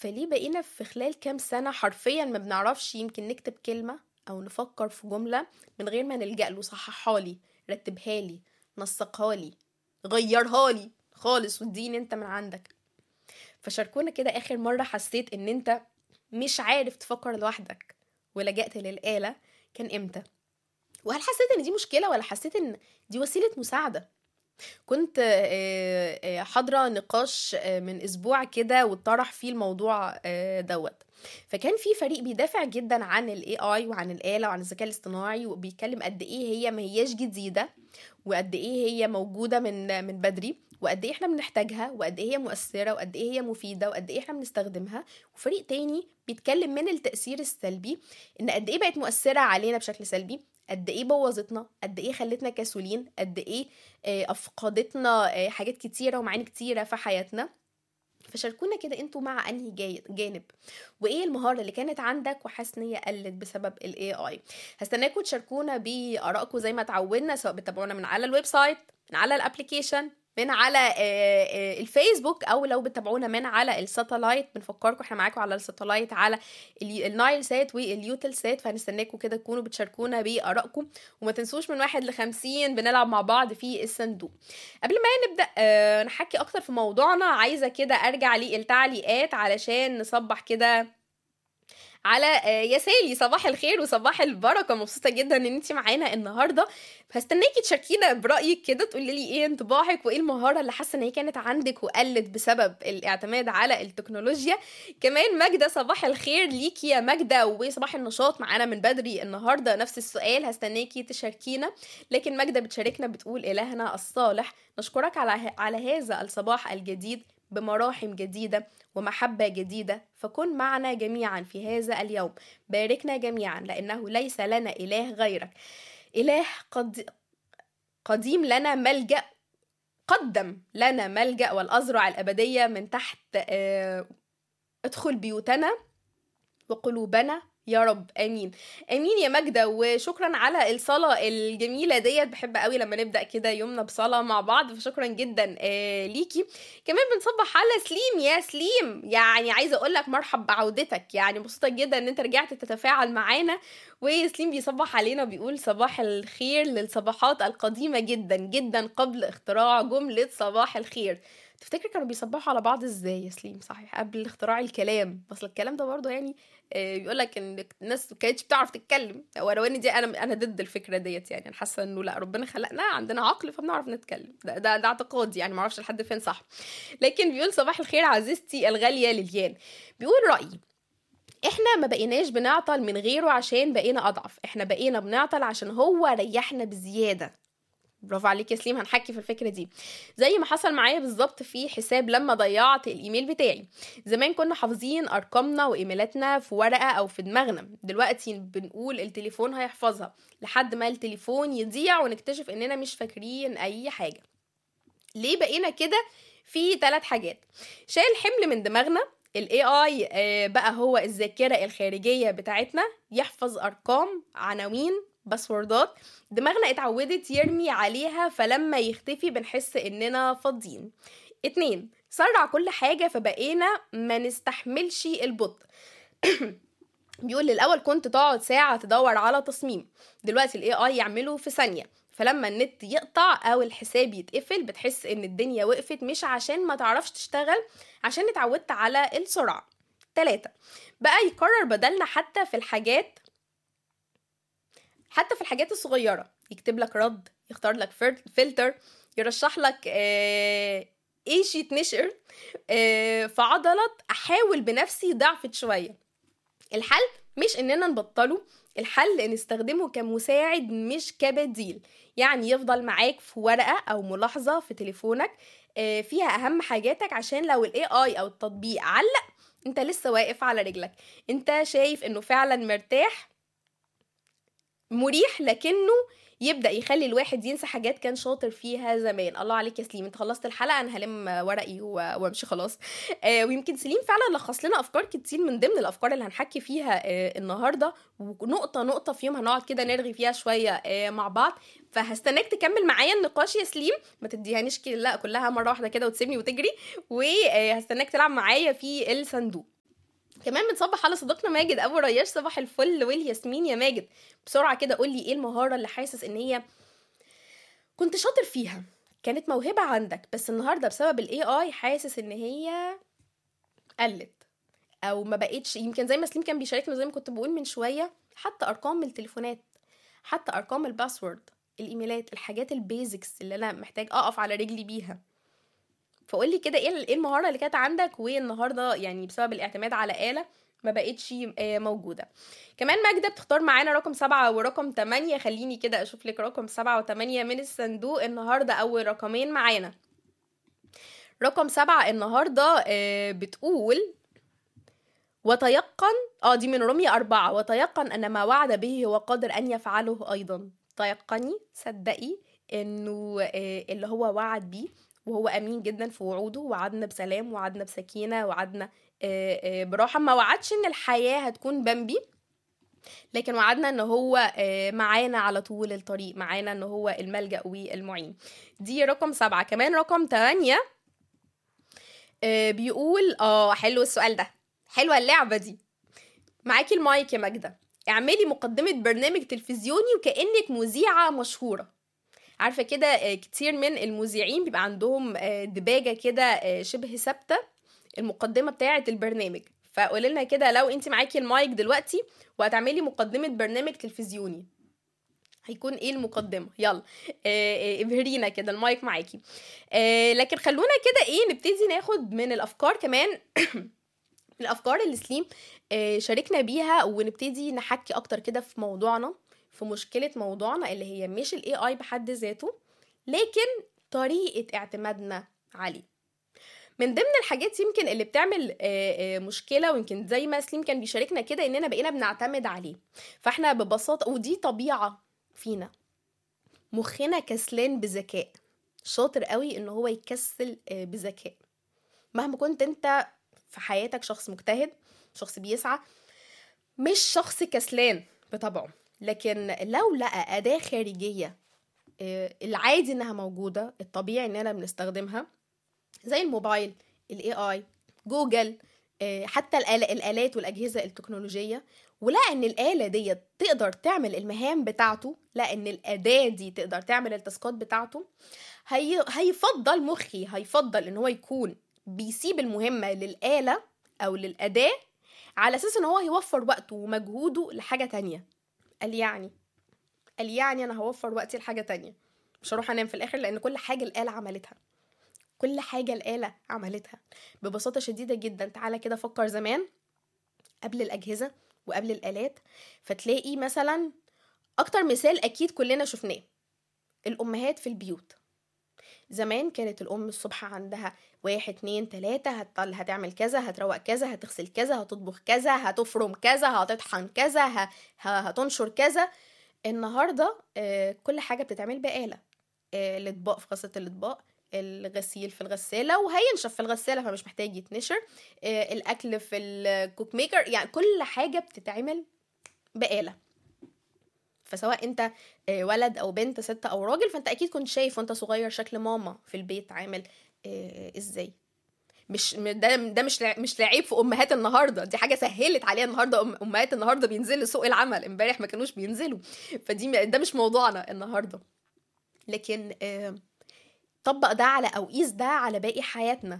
فليه بقينا في خلال كام سنة حرفيا ما بنعرفش يمكن نكتب كلمة أو نفكر في جملة من غير ما نلجأ له صححها لي رتبها لي نسقها لي غيرها لي خالص واديني انت من عندك فشاركونا كده آخر مرة حسيت إن انت مش عارف تفكر لوحدك ولجأت للآلة كان امتى وهل حسيت ان دي مشكلة ولا حسيت ان دي وسيلة مساعدة كنت آه، آه، حاضرة نقاش آه، من أسبوع كده واتطرح فيه الموضوع آه، دوت فكان في فريق بيدافع جدا عن الاي اي وعن الآلة وعن الذكاء الاصطناعي وبيتكلم قد ايه هي ما هياش جديدة وقد ايه هي موجودة من من بدري وقد ايه احنا بنحتاجها وقد ايه هي مؤثرة وقد ايه هي مفيدة وقد ايه احنا بنستخدمها وفريق تاني بيتكلم من التأثير السلبي ان قد ايه بقت مؤثرة علينا بشكل سلبي قد ايه بوظتنا قد ايه خلتنا كسولين قد ايه آه، افقدتنا آه، حاجات كتيره ومعاني كتيره في حياتنا فشاركونا كده انتوا مع انهي جاي- جانب وايه المهاره اللي كانت عندك وحاسس ان هي قلت بسبب الاي اي هستناكم تشاركونا بارائكم زي ما اتعودنا سواء بتتابعونا من على الويب سايت من على الابلكيشن من على آه، آه، الفيسبوك او لو بتتابعونا من على الساتلايت بنفكركم احنا معاكم على الساتلايت على ال- النايل سات واليوتل سات فهنستناكم كده تكونوا بتشاركونا بارائكم وما تنسوش من واحد لخمسين بنلعب مع بعض في الصندوق قبل ما نبدا آه، نحكي اكتر في موضوعنا عايزه كده ارجع للتعليقات علشان نصبح كده على آه، يا سالي صباح الخير وصباح البركه مبسوطه جدا ان انت معانا النهارده هستناكي تشاركينا برايك كده تقولي لي ايه انطباعك وايه المهاره اللي حاسه ان هي كانت عندك وقلت بسبب الاعتماد على التكنولوجيا كمان ماجده صباح الخير ليكي يا ماجده وصباح النشاط معانا من بدري النهارده نفس السؤال هستناكي تشاركينا لكن ماجده بتشاركنا بتقول الهنا الصالح نشكرك على على هذا الصباح الجديد بمراحم جديده ومحبه جديده فكن معنا جميعا في هذا اليوم باركنا جميعا لانه ليس لنا اله غيرك اله قد قديم لنا ملجا قدم لنا ملجا والازرع الابديه من تحت آه، ادخل بيوتنا وقلوبنا يا رب امين امين يا ماجده وشكرا على الصلاه الجميله ديت بحب قوي لما نبدا كده يومنا بصلاه مع بعض فشكرا جدا آه ليكي كمان بنصبح على سليم يا سليم يعني عايزه اقول لك مرحب بعودتك يعني مبسوطه جدا ان انت رجعت تتفاعل معانا وسليم بيصبح علينا وبيقول صباح الخير للصباحات القديمه جدا جدا قبل اختراع جمله صباح الخير تفتكر كانوا بيصبحوا على بعض ازاي يا سليم صحيح قبل اختراع الكلام بس الكلام ده برضه يعني آه، بيقول لك ان الناس ما كانتش بتعرف تتكلم ولو ان دي انا انا ضد الفكره ديت يعني انا حاسه انه لا ربنا خلقنا عندنا عقل فبنعرف نتكلم ده ده, ده اعتقادي يعني ما اعرفش لحد فين صح لكن بيقول صباح الخير عزيزتي الغاليه لليان بيقول رايي احنا ما بقيناش بنعطل من غيره عشان بقينا اضعف احنا بقينا بنعطل عشان هو ريحنا بزياده برافو عليك يا سليم هنحكي في الفكره دي زي ما حصل معايا بالظبط في حساب لما ضيعت الايميل بتاعي زمان كنا حافظين ارقامنا وايميلاتنا في ورقه او في دماغنا دلوقتي بنقول التليفون هيحفظها لحد ما التليفون يضيع ونكتشف اننا مش فاكرين اي حاجه ليه بقينا كده في ثلاث حاجات شايل حمل من دماغنا الاي اي بقى هو الذاكره الخارجيه بتاعتنا يحفظ ارقام عناوين باسوردات دماغنا اتعودت يرمي عليها فلما يختفي بنحس اننا فاضيين اتنين سرع كل حاجة فبقينا ما نستحملش البطء بيقول الاول كنت تقعد ساعة تدور على تصميم دلوقتي الاي اي يعمله في ثانية فلما النت يقطع او الحساب يتقفل بتحس ان الدنيا وقفت مش عشان ما تعرفش تشتغل عشان اتعودت على السرعة تلاتة بقى يقرر بدلنا حتى في الحاجات حتى في الحاجات الصغيرة يكتب لك رد يختار لك فلتر يرشح لك آه ايش يتنشر آه فعضلة احاول بنفسي ضعفت شوية الحل مش اننا نبطله الحل ان نستخدمه كمساعد مش كبديل يعني يفضل معاك في ورقة او ملاحظة في تليفونك آه فيها اهم حاجاتك عشان لو الاي اي او التطبيق علق انت لسه واقف على رجلك انت شايف انه فعلا مرتاح مريح لكنه يبدا يخلي الواحد ينسى حاجات كان شاطر فيها زمان الله عليك يا سليم انت خلصت الحلقه انا هلم ورقي وامشي خلاص آه ويمكن سليم فعلا لخص لنا افكار كتير من ضمن الافكار اللي هنحكي فيها آه النهارده ونقطه نقطه في يوم هنقعد كده نرغي فيها شويه آه مع بعض فهستناك تكمل معايا النقاش يا سليم ما تديهانيش لا كلها مره واحده كده وتسيبني وتجري وهستناك تلعب معايا في الصندوق كمان بنصبح على صديقنا ماجد ابو رياش صباح الفل والياسمين يا ماجد بسرعه كده قول لي ايه المهاره اللي حاسس ان هي كنت شاطر فيها كانت موهبه عندك بس النهارده بسبب الاي اي حاسس ان هي قلت او ما بقتش يمكن زي ما سليم كان بيشاركنا زي ما كنت بقول من شويه حتى ارقام التليفونات حتى ارقام الباسورد الايميلات الحاجات البيزكس اللي انا محتاج اقف على رجلي بيها فقول لي كده ايه ايه المهاره اللي كانت عندك والنهارده يعني بسبب الاعتماد على آلة ما بقتش آه، موجودة كمان ماجدة بتختار معانا رقم سبعة ورقم تمانية خليني كده أشوف لك رقم سبعة وتمانية من الصندوق النهاردة أول رقمين معانا رقم سبعة النهاردة آه، بتقول وتيقن اه دي من رمية أربعة وتيقن أن ما وعد به هو قادر أن يفعله أيضا تيقني صدقي إنه آه، اللي هو وعد بيه وهو امين جدا في وعوده وعدنا بسلام وعدنا بسكينه وعدنا آه، آه، براحه ما وعدش ان الحياه هتكون بمبي لكن وعدنا ان هو آه، معانا على طول الطريق معانا ان هو الملجا والمعين دي رقم سبعة كمان رقم تمانية آه، بيقول اه حلو السؤال ده حلوه اللعبه دي معاكي المايك يا ماجده اعملي مقدمه برنامج تلفزيوني وكانك مذيعه مشهوره عارفه كده آه، كتير من المذيعين بيبقى عندهم آه، دباجه كده آه، شبه ثابته المقدمه بتاعه البرنامج فقولي لنا كده لو انت معاكي المايك دلوقتي وهتعملي مقدمه برنامج تلفزيوني هيكون ايه المقدمه يلا آه، آه، ابهرينا كده المايك معاكي آه، لكن خلونا كده ايه نبتدي ناخد من الافكار كمان الافكار اللي سليم آه، شاركنا بيها ونبتدي نحكي اكتر كده في موضوعنا في مشكله موضوعنا اللي هي مش الاي اي بحد ذاته لكن طريقه اعتمادنا عليه من ضمن الحاجات يمكن اللي بتعمل آه، آه، مشكله ويمكن زي ما سليم كان بيشاركنا كده اننا بقينا بنعتمد عليه فاحنا ببساطه ودي طبيعه فينا مخنا كسلان بذكاء شاطر قوي ان هو يكسل آه، بذكاء مهما كنت انت في حياتك شخص مجتهد شخص بيسعى مش شخص كسلان بطبعه لكن لو لقى أداة خارجية آه، العادي انها موجودة الطبيعي اننا بنستخدمها زي الموبايل الاي اي جوجل آه، حتى الآل- الآلات والأجهزة التكنولوجية ولقى ان الآلة دي تقدر تعمل المهام بتاعته لا ان الأداة دي تقدر تعمل التاسكات بتاعته هي... هيفضل مخي هيفضل ان هو يكون بيسيب المهمة للآلة أو للأداة على أساس إن هو هيوفر وقته ومجهوده لحاجة تانية قال يعني قال يعني أنا هوفر وقتي لحاجة تانية مش هروح أنام في الآخر لأن كل حاجة الآلة عملتها كل حاجة الآلة عملتها ببساطة شديدة جدا تعالى كده فكر زمان قبل الأجهزة وقبل الآلات فتلاقي مثلا أكتر مثال أكيد كلنا شفناه الأمهات في البيوت زمان كانت الأم الصبح عندها واحد اتنين تلاتة هتطل هتعمل كذا هتروق كذا هتغسل كذا هتطبخ كذا هتفرم كذا هتطحن كذا ه... ه... هتنشر كذا النهاردة آه، كل حاجة بتتعمل بآلة آه، الأطباق في غسالة الأطباق الغسيل في الغسالة وهينشف في الغسالة فمش محتاج يتنشر آه، الأكل في الكوك ميكر يعني كل حاجة بتتعمل بآلة فسواء انت آه، ولد او بنت ست او راجل فانت اكيد كنت شايف وانت صغير شكل ماما في البيت عامل آه، ازاي مش م- ده ده مش لع- مش لعيب في امهات النهارده دي حاجه سهلت عليها النهارده أم- امهات النهارده بينزلوا سوق العمل امبارح ما كانوش بينزلوا فدي م- ده مش موضوعنا النهارده لكن آه، طبق ده على او قيس ده على باقي حياتنا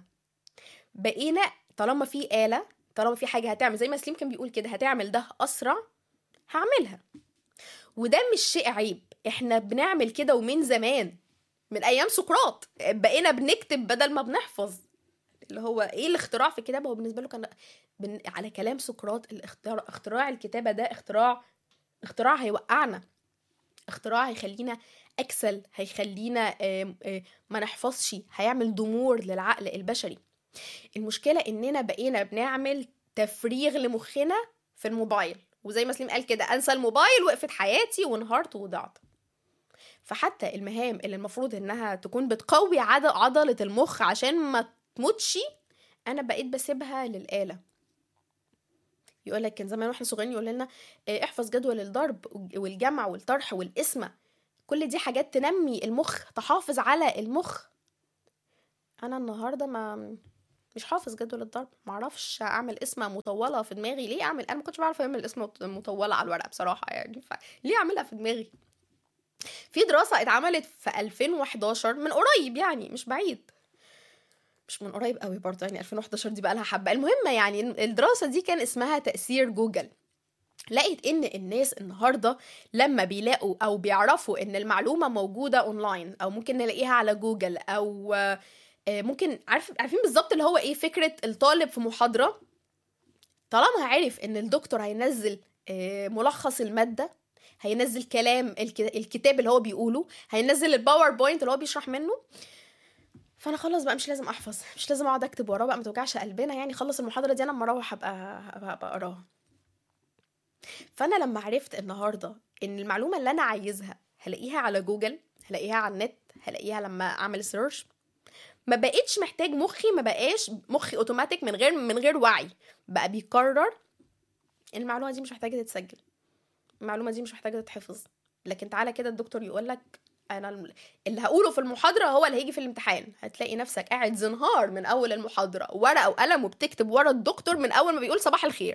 بقينا طالما في آلة طالما في حاجة هتعمل زي ما سليم كان بيقول كده هتعمل ده أسرع هعملها وده مش شيء عيب احنا بنعمل كده ومن زمان من ايام سقراط بقينا بنكتب بدل ما بنحفظ اللي هو ايه الاختراع في الكتابه هو بالنسبه له كان بن... على كلام سقراط الاختراع اختراع الكتابه ده اختراع اختراع هيوقعنا اختراع هيخلينا اكسل هيخلينا آم، آم، ما نحفظش هيعمل ضمور للعقل البشري المشكله اننا بقينا بنعمل تفريغ لمخنا في الموبايل وزي ما سليم قال كده انسى الموبايل وقفت حياتي وانهارت وضعت فحتى المهام اللي المفروض انها تكون بتقوي عض- عضله المخ عشان ما تموتش انا بقيت بسيبها للاله يقول لك كان زمان واحنا صغيرين يقول لنا آه، احفظ جدول الضرب والجمع والطرح والقسمه كل دي حاجات تنمي المخ تحافظ على المخ انا النهارده ما مش حافظ جدول الضرب معرفش اعمل اسم مطوله في دماغي ليه اعمل انا ما كنتش بعرف اعمل اسم مطوله على الورق بصراحه يعني ليه اعملها في دماغي في دراسه اتعملت في 2011 من قريب يعني مش بعيد مش من قريب قوي برضه يعني 2011 دي بقى لها حبه المهم يعني الدراسه دي كان اسمها تاثير جوجل لقيت ان الناس النهارده لما بيلاقوا او بيعرفوا ان المعلومه موجوده اونلاين او ممكن نلاقيها على جوجل او ممكن عارف عارفين بالظبط اللي هو ايه فكره الطالب في محاضره طالما عرف ان الدكتور هينزل ملخص الماده هينزل كلام الكتاب اللي هو بيقوله هينزل الباوربوينت اللي هو بيشرح منه فانا خلاص بقى مش لازم احفظ مش لازم اقعد اكتب وراه بقى ما توجعش قلبنا يعني خلص المحاضره دي انا لما اروح ابقى ابقى اقراها فانا لما عرفت النهارده ان المعلومه اللي انا عايزها هلاقيها على جوجل هلاقيها على النت هلاقيها لما اعمل سيرش ما بقتش محتاج مخي ما بقاش مخي اوتوماتيك من غير من غير وعي بقى بيقرر المعلومه دي مش محتاجه تتسجل المعلومه دي مش محتاجه تتحفظ لكن تعالى كده الدكتور يقول لك انا اللي هقوله في المحاضره هو اللي هيجي في الامتحان هتلاقي نفسك قاعد زنهار من اول المحاضره ورقه وقلم وبتكتب ورا الدكتور من اول ما بيقول صباح الخير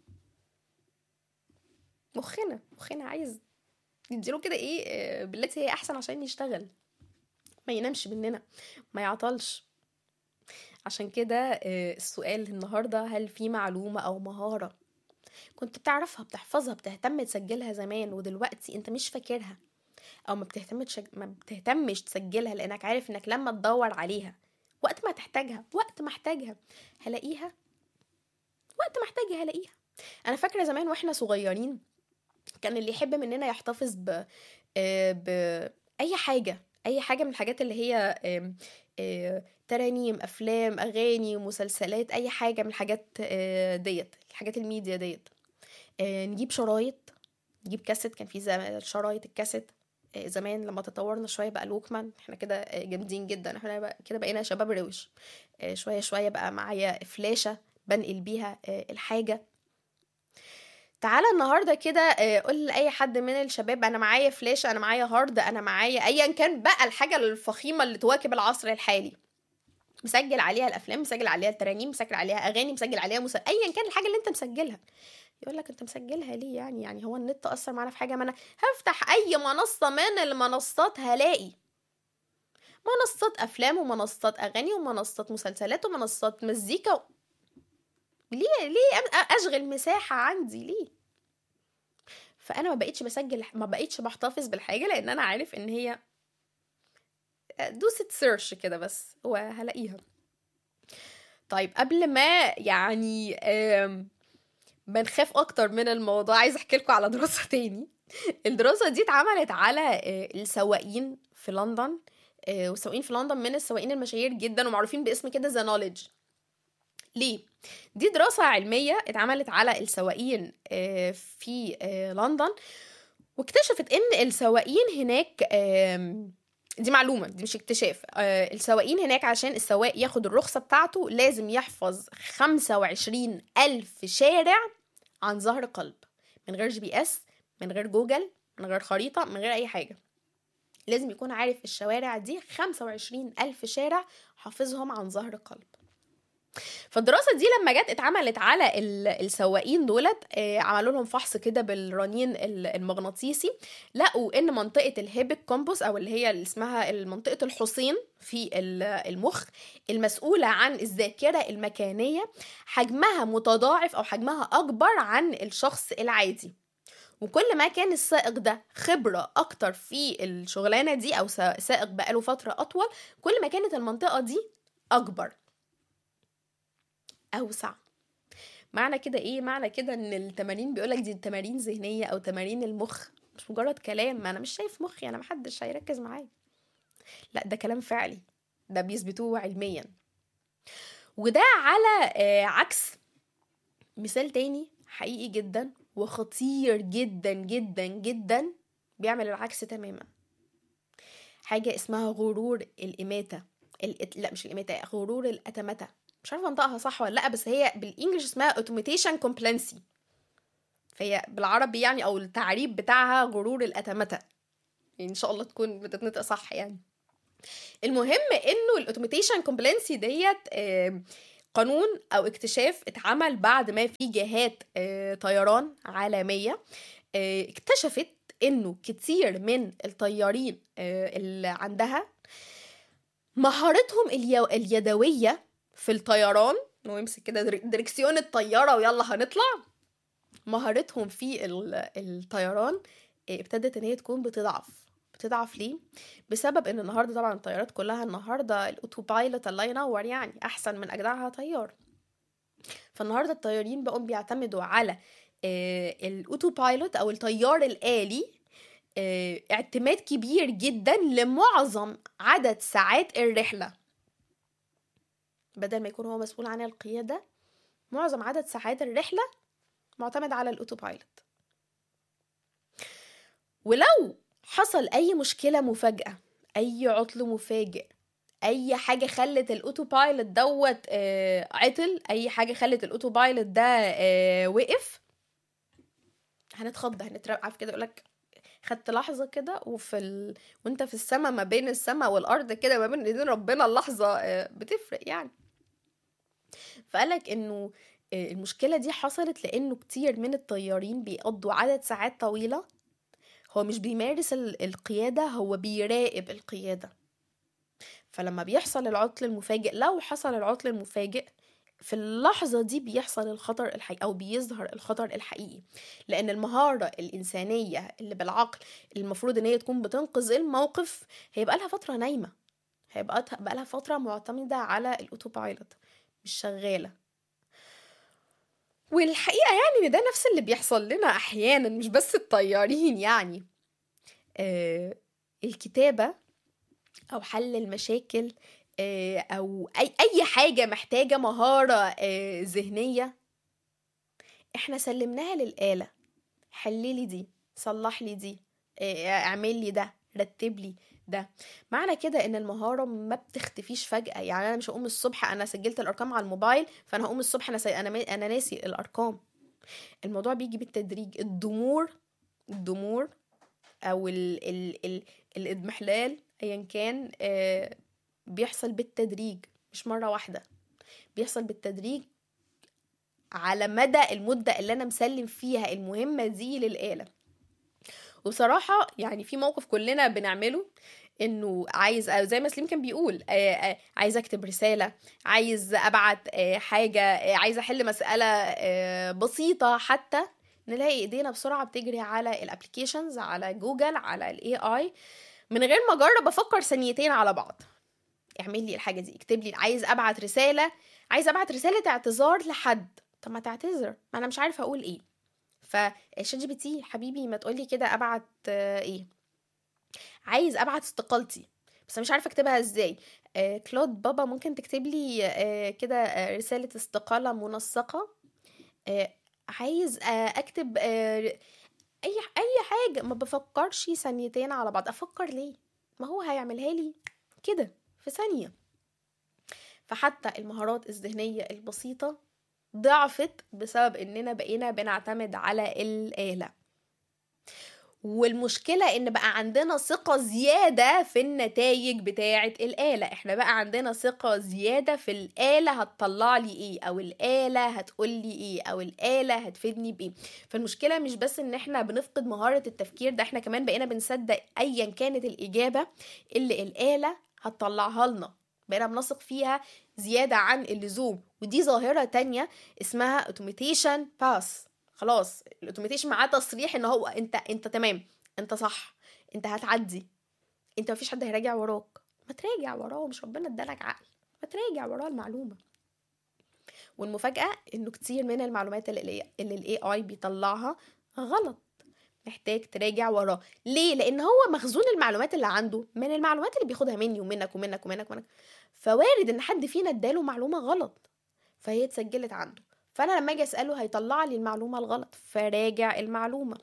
مخنا مخنا عايز نديله كده ايه بالتي هي احسن عشان يشتغل ما ينامش مننا ما يعطلش عشان كده السؤال النهارده هل في معلومه او مهاره كنت بتعرفها بتحفظها بتهتم تسجلها زمان ودلوقتي انت مش فاكرها او ما بتهتمش ما بتهتمش تسجلها لانك عارف انك لما تدور عليها وقت ما تحتاجها وقت ما احتاجها هلاقيها وقت ما احتاجها هلاقيها انا فاكره زمان واحنا صغيرين كان اللي يحب مننا يحتفظ ب ب اي حاجه اي حاجه من الحاجات اللي هي ترانيم افلام اغاني مسلسلات اي حاجه من الحاجات ديت الحاجات الميديا ديت نجيب شرايط نجيب كاسيت كان في شرايط الكاسيت زمان لما تطورنا شويه بقى الوكمان احنا كده جامدين جدا احنا بقى كده بقينا شباب روش شويه شويه بقى معايا فلاشه بنقل بيها الحاجه تعالى النهارده كده قول لاي حد من الشباب انا معايا فلاشه انا معايا هارد انا معايا ايا كان بقى الحاجه الفخيمه اللي تواكب العصر الحالي مسجل عليها الافلام مسجل عليها الترانيم مسجل عليها اغاني مسجل عليها مسجل ايا كان الحاجه اللي انت مسجلها يقول لك انت مسجلها ليه يعني يعني هو النت اثر معانا في حاجه ما انا هفتح اي منصه من المنصات هلاقي منصات افلام ومنصات اغاني ومنصات مسلسلات ومنصات مزيكا و... ليه ليه اشغل مساحه عندي ليه فانا ما بقيتش بسجل ما بقيتش بحتفظ بالحاجه لان انا عارف ان هي دوسة سيرش كده بس وهلاقيها طيب قبل ما يعني ما نخاف اكتر من الموضوع عايز احكي لكم على دراسه تاني الدراسه دي اتعملت على السواقين في لندن والسواقين في لندن من السواقين المشاهير جدا ومعروفين باسم كده ذا نوليدج ليه دي دراسه علميه اتعملت على السواقين في لندن واكتشفت ان السواقين هناك دي معلومة دي مش اكتشاف آه السواقين هناك عشان السواق ياخد الرخصة بتاعته لازم يحفظ خمسة وعشرين ألف شارع عن ظهر قلب من غير جي بي اس من غير جوجل من غير خريطة من غير أي حاجة لازم يكون عارف الشوارع دي خمسة وعشرين ألف شارع حافظهم عن ظهر قلب فالدراسه دي لما جت اتعملت على السواقين دولت عملوا لهم فحص كده بالرنين المغناطيسي لقوا ان منطقه الهيبك كومبوس او اللي هي اللي اسمها منطقه الحصين في المخ المسؤوله عن الذاكره المكانيه حجمها متضاعف او حجمها اكبر عن الشخص العادي وكل ما كان السائق ده خبرة أكتر في الشغلانة دي أو سائق بقاله فترة أطول كل ما كانت المنطقة دي أكبر اوسع معنى كده ايه معنى كده ان التمارين بيقولك دي تمارين ذهنيه او تمارين المخ مش مجرد كلام ما انا مش شايف مخي انا محدش هيركز معايا لا ده كلام فعلي ده بيثبتوه علميا وده على آه عكس مثال تاني حقيقي جدا وخطير جدا جدا جدا بيعمل العكس تماما حاجة اسمها غرور الإماتة الإت... لا مش الإماتة غرور الأتمتة مش عارفه انطقها صح ولا لا بس هي بالانجلش اسمها اوتوميتيشن كومبلنسي فهي بالعربي يعني او التعريب بتاعها غرور الاتمته يعني ان شاء الله تكون بتتنطق صح يعني المهم انه الاوتوميتيشن كومبلنسي ديت قانون او اكتشاف اتعمل بعد ما في جهات آه، طيران عالميه آه، اكتشفت انه كتير من الطيارين آه، اللي عندها مهارتهم اليو... اليدويه في الطيران انه يمسك كده در- دركسيون الطياره ويلا هنطلع مهارتهم في ال- الطيران آه، ابتدت ان هي تكون بتضعف بتضعف ليه بسبب ان النهارده طبعا الطيارات كلها النهارده الاوتو بايلوت الله ينور يعني احسن من اجدعها طيار فالنهارده الطيارين بقوا بيعتمدوا على آه، الاوتو بايلوت او الطيار الالي آه، اعتماد كبير جدا لمعظم عدد ساعات الرحله بدل ما يكون هو مسؤول عن القياده معظم عدد ساعات الرحله معتمد على الاوتو بايلوت ولو حصل اي مشكله مفاجاه اي عطل مفاجئ اي حاجه خلت الاوتو بايلوت دوت آه عطل اي حاجه خلت الاوتو بايلوت ده آه وقف هنتخض هنترقع عارف كده يقولك خدت لحظه كده وفي ال... وانت في السماء ما بين السماء والارض كده ما بين ايدين ربنا اللحظه آه بتفرق يعني فقالك انه آه، المشكله دي حصلت لانه كتير من الطيارين بيقضوا عدد ساعات طويله هو مش بيمارس ال- القيادة هو بيراقب القيادة فلما بيحصل العطل المفاجئ لو حصل العطل المفاجئ في اللحظة دي بيحصل الخطر الحقيقي أو بيظهر الخطر الحقيقي لأن المهارة الإنسانية اللي بالعقل المفروض إن هي تكون بتنقذ الموقف هيبقى لها فترة نايمة هيبقى بقى لها فترة معتمدة على الأوتو بايلوت مش شغالة والحقيقة يعني إن ده نفس اللي بيحصل لنا أحيانا مش بس الطيارين يعني آه الكتابة أو حل المشاكل آه أو أي أي حاجة محتاجة مهارة آه ذهنية إحنا سلمناها للآلة حللي دي صلح لي دي آه اعمل لي ده رتب لي ده معنى كده ان المهاره ما بتختفيش فجاه يعني انا مش هقوم الصبح انا سجلت الارقام على الموبايل فانا هقوم الصبح انا سي... انا ما- انا ناسي الارقام الموضوع بيجي بالتدريج الضمور الضمور او ال... ال... ال... الاضمحلال ايا كان آه بيحصل بالتدريج مش مره واحده بيحصل بالتدريج على مدى المده اللي انا مسلم فيها المهمه دي للاله وبصراحه يعني في موقف كلنا بنعمله انه عايز أو زي ما سليم كان بيقول آه، آه، عايز اكتب رساله عايز ابعت آه، حاجه آه، عايز احل مساله آه، بسيطه حتى نلاقي ايدينا بسرعه بتجري على الابلكيشنز على جوجل على الاي اي من غير ما اجرب افكر ثانيتين على بعض اعمل لي الحاجه دي اكتب لي عايز ابعت رساله عايز ابعت رساله اعتذار لحد طب ما تعتذر ما انا مش عارفه اقول ايه فشات جي بي تي حبيبي ما تقولي كده ابعت آه، ايه عايز ابعت استقالتي بس أنا مش عارفه اكتبها ازاي آه كلود بابا ممكن تكتب لي آه كده آه رساله استقاله منسقه آه عايز آه اكتب آه اي اي حاجه ما بفكرش ثانيتين على بعض افكر ليه ما هو هيعملها لي كده في ثانيه فحتى المهارات الذهنيه البسيطه ضعفت بسبب اننا بقينا بنعتمد على الاله والمشكلة ان بقى عندنا ثقة زيادة في النتائج بتاعة الآلة احنا بقى عندنا ثقة زيادة في الآلة هتطلع لي ايه او الآلة هتقول لي ايه او الآلة هتفيدني بايه فالمشكلة مش بس ان احنا بنفقد مهارة التفكير ده احنا كمان بقينا بنصدق ايا كانت الإجابة اللي الآلة هتطلعها لنا بقينا بنثق فيها زيادة عن اللزوم ودي ظاهرة تانية اسمها اوتوميتيشن باس خلاص الاوتوميتيشن معاه تصريح ان هو انت انت تمام انت صح انت هتعدي انت مفيش حد هيراجع وراك ما تراجع وراه مش ربنا ادالك عقل ما تراجع وراه المعلومه والمفاجاه انه كتير من المعلومات اللي اللي الاي اي بيطلعها غلط محتاج تراجع وراه ليه لان هو مخزون المعلومات اللي عنده من المعلومات اللي بياخدها مني ومنك ومنك ومنك ومنك فوارد ان حد فينا اداله معلومه غلط فهي اتسجلت عنده فانا لما اجي اساله هيطلع لي المعلومه الغلط فراجع المعلومه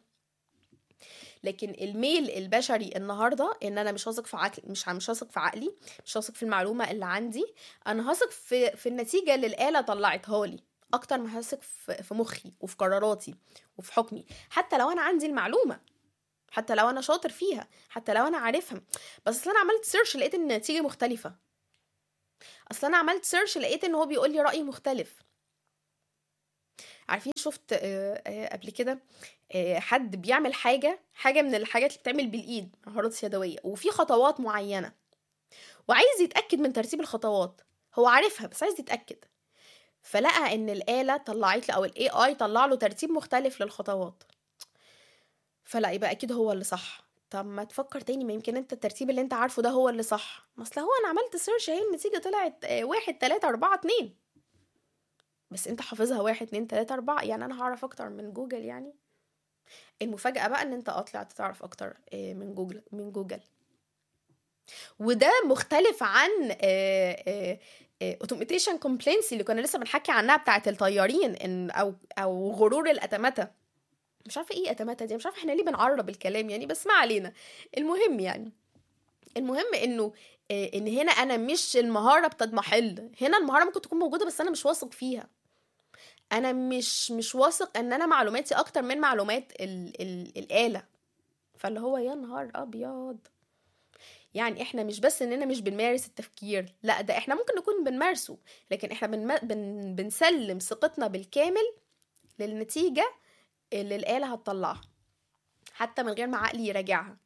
لكن الميل البشري النهارده ان انا مش هثق في عقل مش مش هثق في عقلي مش هثق في المعلومه اللي عندي انا هثق في في النتيجه اللي الاله طلعتها لي اكتر ما هثق في في مخي وفي قراراتي وفي حكمي حتى لو انا عندي المعلومه حتى لو انا شاطر فيها حتى لو انا عارفها بس اصل انا عملت سيرش لقيت ان النتيجه مختلفه اصل انا عملت سيرش لقيت ان هو بيقول لي راي مختلف عارفين شفت آه، آه، قبل كده آه، حد بيعمل حاجه حاجه من الحاجات اللي بتعمل بالايد مهارات يدويه وفي خطوات معينه وعايز يتاكد من ترتيب الخطوات هو عارفها بس عايز يتاكد فلقى ان الاله طلعت له او الاي اي طلع له ترتيب مختلف للخطوات فلا يبقى اكيد هو اللي صح طب ما تفكر تاني ما يمكن انت الترتيب اللي انت عارفه ده هو اللي صح ما اصل هو انا عملت سيرش اهي النتيجه طلعت آه، واحد تلاتة اربعة اتنين بس انت حافظها واحد اتنين تلاتة اربعة يعني انا هعرف اكتر من جوجل يعني المفاجأة بقى ان انت اه طلعت تعرف اكتر آه، من جوجل من جوجل وده مختلف عن اوتوميتيشن كومبلينسي اللي كنا لسه بنحكي عنها بتاعه الطيارين ان او او غرور الاتمته مش عارفه ايه اتمته دي مش عارفه احنا ليه بنعرب الكلام يعني بس ما علينا المهم يعني المهم انه آه، ان هنا انا مش المهاره بتضمحل هنا المهاره ممكن تكون موجوده بس انا مش واثق فيها انا مش مش واثق ان انا معلوماتي اكتر من معلومات ال ال الاله فاللي هو يا نهار ابيض يعني احنا مش بس اننا مش بنمارس التفكير لا ده احنا ممكن نكون بنمارسه لكن احنا بن بن بنسلم ثقتنا بالكامل للنتيجة اللي الآلة هتطلعها حتى من غير ما عقلي يراجعها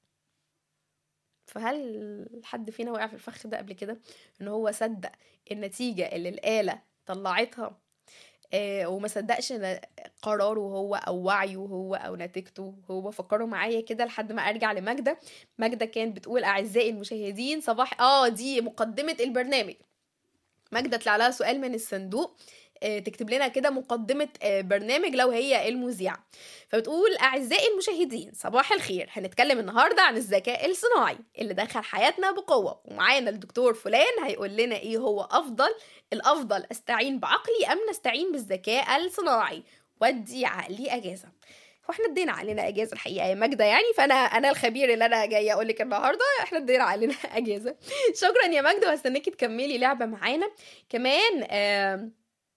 فهل حد فينا وقع في الفخ ده قبل كده ان هو صدق النتيجة اللي الآلة طلعتها آه وما صدقش قراره هو او وعيه هو او نتيجته هو فكروا معايا كده لحد ما ارجع لماجده ماجده كانت بتقول اعزائي المشاهدين صباح اه دي مقدمه البرنامج ماجده طلع لها سؤال من الصندوق آه، تكتب لنا كده مقدمة آه، برنامج لو هي المذيعة فبتقول أعزائي المشاهدين صباح الخير هنتكلم النهاردة عن الذكاء الصناعي اللي دخل حياتنا بقوة ومعانا الدكتور فلان هيقول لنا إيه هو أفضل الأفضل أستعين بعقلي أم نستعين بالذكاء الصناعي ودي عقلي أجازة واحنا ادينا علينا اجازه الحقيقه يا ماجده يعني فانا انا الخبير اللي انا جايه اقول لك النهارده احنا ادينا علينا اجازه شكرا يا ماجده واستناكي تكملي لعبه معانا كمان آه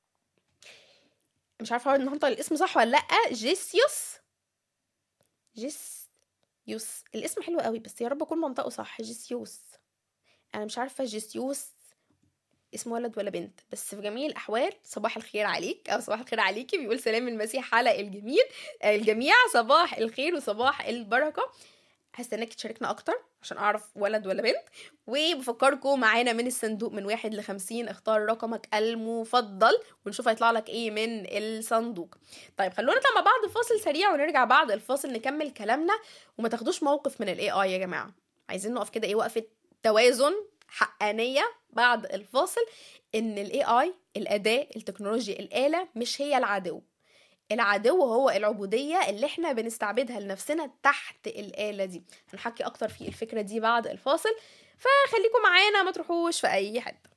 مش عارفه هنطق الاسم صح ولا لا جيسيوس جيس يوس الاسم حلو قوي بس يا رب اكون منطقه صح جيسيوس انا مش عارفه جيسيوس اسم ولد ولا بنت بس في جميع الاحوال صباح الخير عليك او صباح الخير عليكي بيقول سلام المسيح على الجميل الجميع صباح الخير وصباح البركه هستناك تشاركنا اكتر عشان اعرف ولد ولا بنت وبفكركم معانا من الصندوق من واحد لخمسين اختار رقمك المفضل ونشوف هيطلع لك ايه من الصندوق طيب خلونا نطلع مع بعض فاصل سريع ونرجع بعد الفاصل نكمل كلامنا وما تاخدوش موقف من الاي اي يا جماعه عايزين نقف كده ايه وقفه توازن حقانيه بعد الفاصل ان الاي اي الاداه التكنولوجيا الاله مش هي العدو العدو هو العبودية اللي احنا بنستعبدها لنفسنا تحت الآلة دي هنحكي أكتر في الفكرة دي بعد الفاصل فخليكم معانا ما تروحوش في أي حتة